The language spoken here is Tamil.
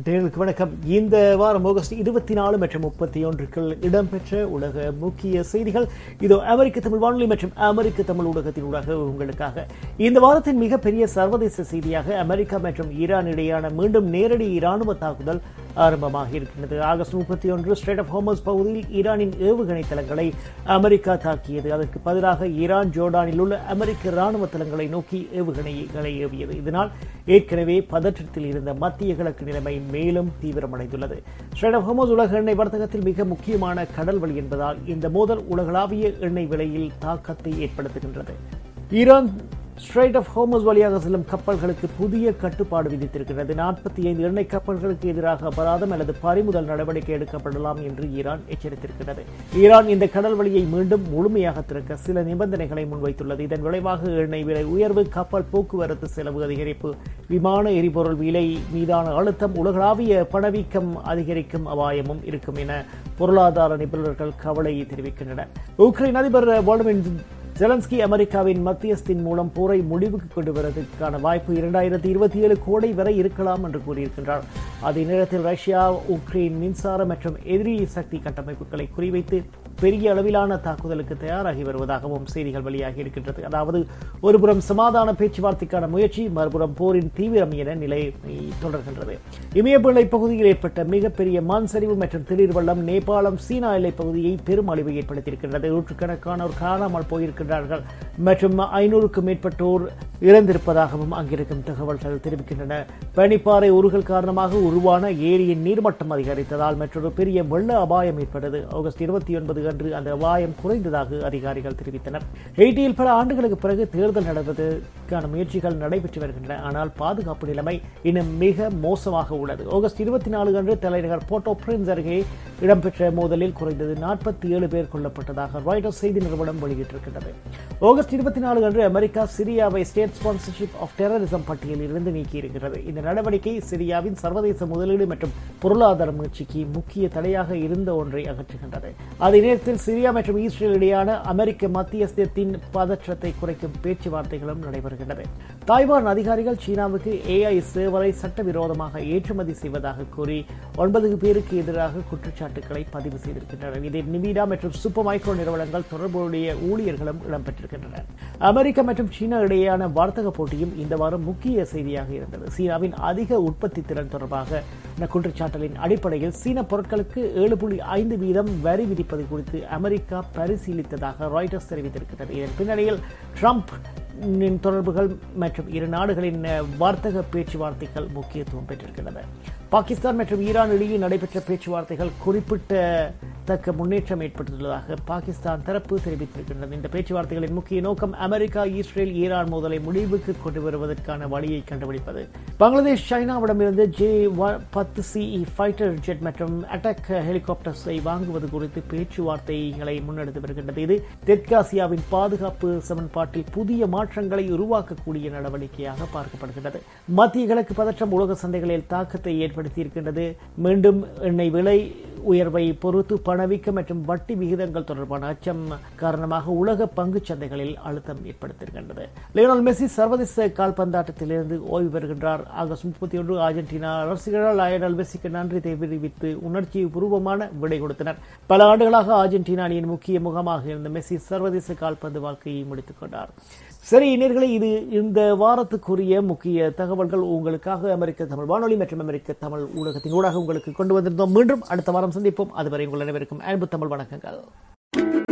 நேர்களுக்கு வணக்கம் இந்த வாரம் ஆகஸ்ட் இருபத்தி நாலு மற்றும் முப்பத்தி ஒன்றுக்குள் இடம்பெற்ற உலக முக்கிய செய்திகள் இதோ அமெரிக்க தமிழ் வானொலி மற்றும் அமெரிக்க தமிழ் ஊடகத்தினூடாக உங்களுக்காக இந்த வாரத்தின் மிகப்பெரிய சர்வதேச செய்தியாக அமெரிக்கா மற்றும் ஈரான் இடையான மீண்டும் நேரடி இராணுவ தாக்குதல் ஆரம்பமாக இருக்கின்றது ஆகஸ்ட் முப்பத்தி ஒன்று ஸ்ட்ரேட் ஆஃப் ஹோமஸ் பகுதியில் ஈரானின் ஏவுகணை தளங்களை அமெரிக்கா தாக்கியது அதற்கு பதிலாக ஈரான் ஜோர்டானில் உள்ள அமெரிக்க ராணுவ தளங்களை நோக்கி ஏவுகணைகளை ஏவியது இதனால் ஏற்கனவே பதற்றத்தில் இருந்த மத்திய கிழக்கு நிலைமை மேலும் தீவிரமடைந்துள்ளது ஸ்ட்ரேட் ஆஃப் ஹோமஸ் உலக எண்ணெய் வர்த்தகத்தில் மிக முக்கியமான கடல் வழி என்பதால் இந்த மோதல் உலகளாவிய எண்ணெய் விலையில் தாக்கத்தை ஏற்படுத்துகின்றது ஈரான் ஸ்ட்ரைட் ஆஃப் ஹோமஸ் வழியாக செல்லும் கப்பல்களுக்கு புதிய கட்டுப்பாடு விதித்திருக்கிறது நாற்பத்தி ஐந்து எண்ணெய் கப்பல்களுக்கு எதிராக அபராதம் அல்லது பறிமுதல் நடவடிக்கை எடுக்கப்படலாம் என்று ஈரான் எச்சரித்திருக்கிறது ஈரான் இந்த கடல் வழியை மீண்டும் முழுமையாக திறக்க சில நிபந்தனைகளை முன்வைத்துள்ளது இதன் விளைவாக எண்ணெய் விலை உயர்வு கப்பல் போக்குவரத்து செலவு அதிகரிப்பு விமான எரிபொருள் விலை மீதான அழுத்தம் உலகளாவிய பணவீக்கம் அதிகரிக்கும் அபாயமும் இருக்கும் என பொருளாதார நிபுணர்கள் கவலை தெரிவிக்கின்றனர் உக்ரைன் அதிபர் வால்டிமிர் ஜெலன்ஸ்கி அமெரிக்காவின் மத்தியஸ்தின் மூலம் போரை முடிவுக்கு கொண்டு வருவதற்கான வாய்ப்பு இரண்டாயிரத்தி இருபத்தி ஏழு கோடை வரை இருக்கலாம் என்று கூறியிருக்கின்றார் அதே நேரத்தில் ரஷ்யா உக்ரைன் மின்சார மற்றும் எதிரி சக்தி கட்டமைப்புகளை குறிவைத்து பெரிய அளவிலான தாக்குதலுக்கு தயாராகி வருவதாகவும் செய்திகள் வெளியாகி இருக்கின்றது அதாவது ஒருபுறம் சமாதான பேச்சுவார்த்தைக்கான முயற்சி மறுபுறம் போரின் தீவிரம் என நிலை தொடர்கின்றது இமயப்பிள்ளை பகுதியில் ஏற்பட்ட மிகப்பெரிய மண் சரிவு மற்றும் திடீர் வெள்ளம் நேபாளம் சீனா எல்லை பகுதியை பெரும் அழிவை ஏற்படுத்தியிருக்கின்றது நூற்றுக்கணக்கானோர் காணாமல் போயிருக்கின்றார்கள் மற்றும் ஐநூறுக்கும் மேற்பட்டோர் இறந்திருப்பதாகவும் அங்கிருக்கும் தகவல்கள் தெரிவிக்கின்றன பனிப்பாறை உருகல் காரணமாக உருவான ஏரியின் நீர்மட்டம் அதிகரித்ததால் மற்றொரு பெரிய வெள்ள அபாயம் ஏற்பட்டது ஆகஸ்ட் இருபத்தி ஒன்பது அன்று அந்த அபாயம் குறைந்ததாக அதிகாரிகள் தெரிவித்தனர் ஹெய்டியில் பல ஆண்டுகளுக்கு பிறகு தேர்தல் நடத்துவதற்கான முயற்சிகள் நடைபெற்று வருகின்றன ஆனால் பாதுகாப்பு நிலைமை இன்னும் மிக மோசமாக உள்ளது ஆகஸ்ட் இருபத்தி நாலு அன்று தலைநகர் போர்ட்டோ பிரின்ஸ் அருகே இடம்பெற்ற மோதலில் குறைந்தது நாற்பத்தி ஏழு பேர் கொல்லப்பட்டதாக ராய்டர்ஸ் செய்தி நிறுவனம் வெளியிட்டிருக்கின்றது ஆகஸ்ட் இருபத்தி நாலு அன்று அமெரிக்கா சிரியாவை ஸ்டேட் ஸ்பான்சர்ஷிப் ஆஃப் டெரரிசம் பட்டியலில் இருந்து நீக்கியிருக்கிறது இந்த நடவடிக்கை சிரியாவின் சர்வதேச முதலீடு மற்றும் பொருளாதார முயற்சிக்கு முக்கிய தடையாக இருந்த ஒன்றை அகற்றுகின்றது அதே நேரத்தில் சிரியா மற்றும் இஸ்ரேல் இடையான அமெரிக்க மத்தியஸ்தத்தின் பதற்றத்தை குறைக்கும் பேச்சுவார்த்தைகளும் நடைபெறுகின்றன தாய்வான் அதிகாரிகள் சீனாவுக்கு ஏஐ சேவரை சட்டவிரோதமாக ஏற்றுமதி செய்வதாக கூறி ஒன்பது பேருக்கு எதிராக குற்றச்சாட்டுகளை பதிவு செய்திருக்கின்றனர் இதில் நிவிடா மற்றும் சூப்பர் மைக்ரோ நிறுவனங்கள் தொடர்புடைய ஊழியர்களும் இடம்பெற்றிருக்கின்றனர் அமெரிக்கா மற்றும் சீனா இடையேயான வர்த்தக போட்டியும் இந்த வாரம் முக்கிய செய்தியாக இருந்தது சீனாவின் அதிக உற்பத்தி திறன் தொடர்பாக குற்றச்சாட்டலின் அடிப்படையில் சீன பொருட்களுக்கு ஏழு புள்ளி ஐந்து வீதம் வரி விதிப்பது குறித்து அமெரிக்கா பரிசீலித்ததாக ராய்டர்ஸ் தெரிவித்திருக்கிறது இதன் பின்னணியில் ட்ரம்ப் தொடர்புகள் மற்றும் இரு நாடுகளின் வர்த்தக பேச்சுவார்த்தைகள் முக்கியத்துவம் பெற்றிருக்கின்றன பாகிஸ்தான் மற்றும் ஈரான் இடையே நடைபெற்ற பேச்சுவார்த்தைகள் குறிப்பிட்டத்தக்க முன்னேற்றம் ஏற்பட்டுள்ளதாக பாகிஸ்தான் தரப்பு தெரிவித்திருக்கின்றது இந்த பேச்சுவார்த்தைகளின் முக்கிய நோக்கம் அமெரிக்கா இஸ்ரேல் ஈரான் மோதலை முடிவுக்கு கொண்டு வருவதற்கான வழியை கண்டுபிடிப்பது பங்களாதேஷ் சைனாவிடமிருந்து ஜே பத்து சிஇ ஃபைட்டர் ஜெட் மற்றும் அட்டாக் ஹெலிகாப்டர்ஸை வாங்குவது குறித்து பேச்சுவார்த்தைகளை முன்னெடுத்து வருகின்றது இது தெற்காசியாவின் பாதுகாப்பு சமன்பாட்டில் புதிய மாற்றங்களை உருவாக்கக்கூடிய நடவடிக்கையாக பார்க்கப்படுகின்றது மத்திய கிழக்கு பதற்றம் உலக சந்தைகளில் தாக்கத்தை ஏற்படுத்தியிருக்கின்றது மீண்டும் எண்ணெய் விலை உயர்வை பொறுத்து பணவீக்கம் மற்றும் வட்டி விகிதங்கள் தொடர்பான அச்சம் காரணமாக உலக பங்கு சந்தைகளில் அழுத்தம் ஏற்படுத்தியிருக்கின்றது லியோனல் மெஸ்ஸி சர்வதேச கால்பந்தாட்டத்திலிருந்து ஓய்வு பெறுகின்றார் ஆகஸ்ட் முப்பத்தி ஒன்று அர்ஜென்டினா ரசிகர்கள் லயனல் மெஸ்ஸிக்கு நன்றி தெரிவித்து உணர்ச்சி பூர்வமான விடை கொடுத்தனர் பல ஆண்டுகளாக அர்ஜென்டினா அணியின் முக்கிய முகமாக இருந்த மெஸ்ஸி சர்வதேச கால்பந்து வாழ்க்கையை முடித்துக் கொண்டார் சரி நேர்களே இது இந்த வாரத்துக்குரிய முக்கிய தகவல்கள் உங்களுக்காக அமெரிக்க தமிழ் வானொலி மற்றும் அமெரிக்க தமிழ் ஊடகத்தின் ஊடாக உங்களுக்கு கொண்டு வந்திருந்தோம் மீண்டும் அடுத்த வாரம் சந்திப்போம் அதுவரை உங்கள் அனைவருக்கும் அன்பு தமிழ் வணக்கங்கள்